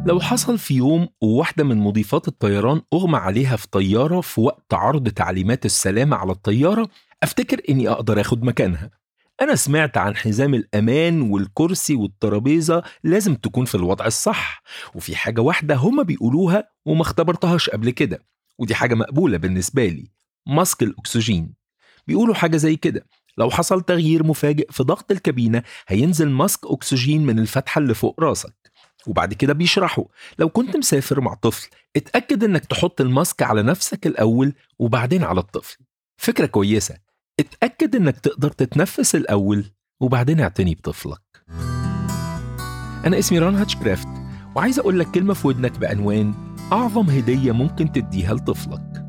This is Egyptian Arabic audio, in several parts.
لو حصل في يوم وواحدة من مضيفات الطيران أغمى عليها في طيارة في وقت عرض تعليمات السلامة على الطيارة أفتكر إني أقدر أخد مكانها أنا سمعت عن حزام الأمان والكرسي والترابيزة لازم تكون في الوضع الصح وفي حاجة واحدة هما بيقولوها وما اختبرتهاش قبل كده ودي حاجة مقبولة بالنسبة لي ماسك الأكسجين بيقولوا حاجة زي كده لو حصل تغيير مفاجئ في ضغط الكابينة هينزل ماسك أكسجين من الفتحة اللي فوق راسك وبعد كده بيشرحوا لو كنت مسافر مع طفل اتأكد انك تحط الماسك على نفسك الأول وبعدين على الطفل فكرة كويسة اتأكد انك تقدر تتنفس الأول وبعدين اعتني بطفلك أنا اسمي ران هاتشكرافت وعايز أقول لك كلمة في ودنك بعنوان أعظم هدية ممكن تديها لطفلك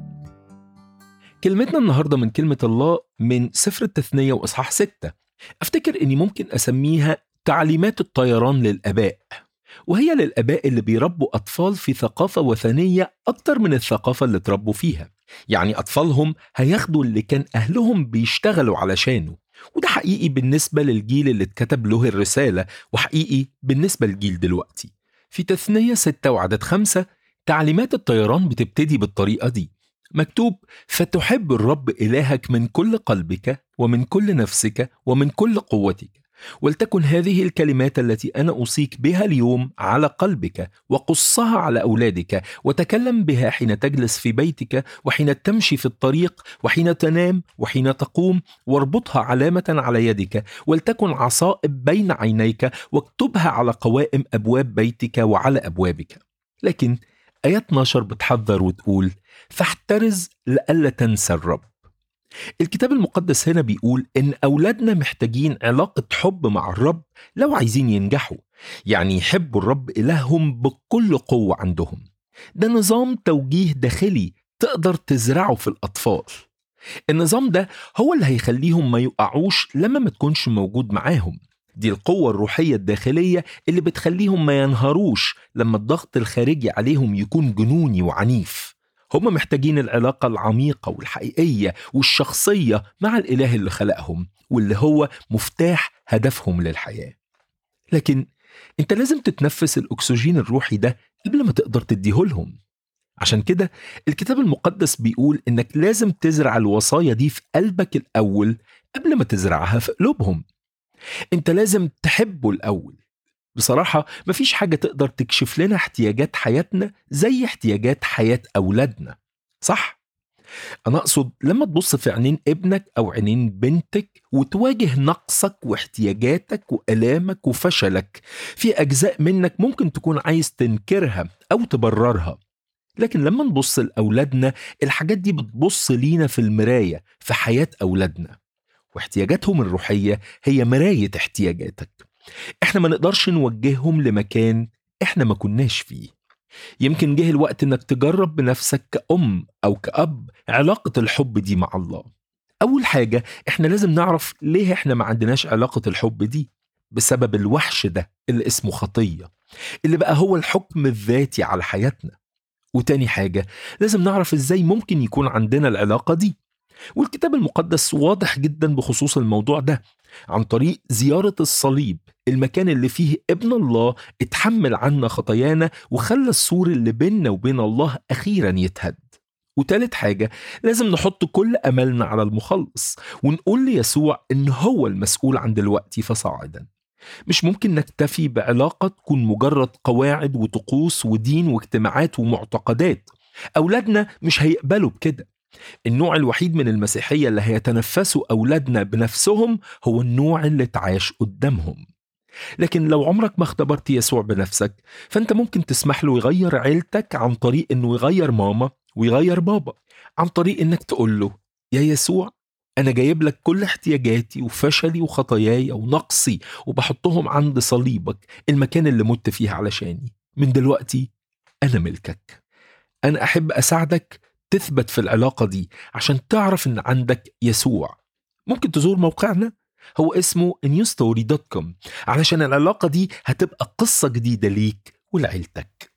كلمتنا النهاردة من كلمة الله من سفر التثنية وإصحاح ستة أفتكر إني ممكن أسميها تعليمات الطيران للآباء وهي للآباء اللي بيربوا أطفال في ثقافة وثنية أكتر من الثقافة اللي تربوا فيها يعني أطفالهم هياخدوا اللي كان أهلهم بيشتغلوا علشانه وده حقيقي بالنسبة للجيل اللي اتكتب له الرسالة وحقيقي بالنسبة للجيل دلوقتي في تثنية ستة وعدد خمسة تعليمات الطيران بتبتدي بالطريقة دي مكتوب فتحب الرب إلهك من كل قلبك ومن كل نفسك ومن كل قوتك ولتكن هذه الكلمات التي انا اوصيك بها اليوم على قلبك وقصها على اولادك وتكلم بها حين تجلس في بيتك وحين تمشي في الطريق وحين تنام وحين تقوم واربطها علامه على يدك ولتكن عصائب بين عينيك واكتبها على قوائم ابواب بيتك وعلى ابوابك لكن ايات 12 بتحذر وتقول فاحترز لئلا تنسى الرب الكتاب المقدس هنا بيقول إن أولادنا محتاجين علاقة حب مع الرب لو عايزين ينجحوا يعني يحبوا الرب إلههم بكل قوة عندهم ده نظام توجيه داخلي تقدر تزرعه في الأطفال النظام ده هو اللي هيخليهم ما يقعوش لما ما تكونش موجود معاهم دي القوة الروحية الداخلية اللي بتخليهم ما ينهروش لما الضغط الخارجي عليهم يكون جنوني وعنيف هم محتاجين العلاقة العميقة والحقيقية والشخصية مع الإله اللي خلقهم واللي هو مفتاح هدفهم للحياة لكن انت لازم تتنفس الأكسجين الروحي ده قبل ما تقدر تديهولهم عشان كده الكتاب المقدس بيقول انك لازم تزرع الوصايا دي في قلبك الأول قبل ما تزرعها في قلوبهم انت لازم تحبه الأول بصراحة مفيش حاجة تقدر تكشف لنا احتياجات حياتنا زي احتياجات حياة أولادنا صح؟ أنا أقصد لما تبص في عينين ابنك أو عينين بنتك وتواجه نقصك واحتياجاتك وألامك وفشلك في أجزاء منك ممكن تكون عايز تنكرها أو تبررها لكن لما نبص لأولادنا الحاجات دي بتبص لينا في المراية في حياة أولادنا واحتياجاتهم الروحية هي مراية احتياجاتك احنا ما نقدرش نوجههم لمكان احنا ما كناش فيه يمكن جه الوقت انك تجرب بنفسك كأم او كأب علاقة الحب دي مع الله اول حاجة احنا لازم نعرف ليه احنا ما عندناش علاقة الحب دي بسبب الوحش ده اللي اسمه خطية اللي بقى هو الحكم الذاتي على حياتنا وتاني حاجة لازم نعرف ازاي ممكن يكون عندنا العلاقة دي والكتاب المقدس واضح جدا بخصوص الموضوع ده عن طريق زيارة الصليب المكان اللي فيه ابن الله اتحمل عنا خطايانا وخلى السور اللي بيننا وبين الله أخيرا يتهد وتالت حاجة لازم نحط كل أملنا على المخلص ونقول ليسوع إن هو المسؤول عن دلوقتي فصاعدا مش ممكن نكتفي بعلاقة تكون مجرد قواعد وطقوس ودين واجتماعات ومعتقدات أولادنا مش هيقبلوا بكده النوع الوحيد من المسيحية اللي هيتنفسوا أولادنا بنفسهم هو النوع اللي اتعاش قدامهم لكن لو عمرك ما اختبرت يسوع بنفسك فانت ممكن تسمح له يغير عيلتك عن طريق انه يغير ماما ويغير بابا عن طريق انك تقول له يا يسوع انا جايب لك كل احتياجاتي وفشلي وخطاياي ونقصي وبحطهم عند صليبك المكان اللي مت فيه علشاني من دلوقتي انا ملكك انا احب اساعدك تثبت في العلاقة دي عشان تعرف إن عندك يسوع ممكن تزور موقعنا هو اسمه newstory.com علشان العلاقة دي هتبقى قصة جديدة ليك ولعيلتك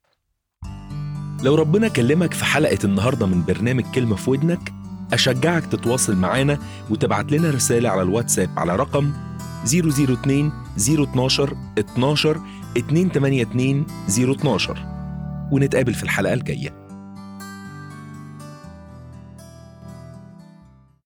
لو ربنا كلمك في حلقة النهاردة من برنامج كلمة في ودنك أشجعك تتواصل معانا وتبعت لنا رسالة على الواتساب على رقم 002 012 12 282 012 ونتقابل في الحلقة الجاية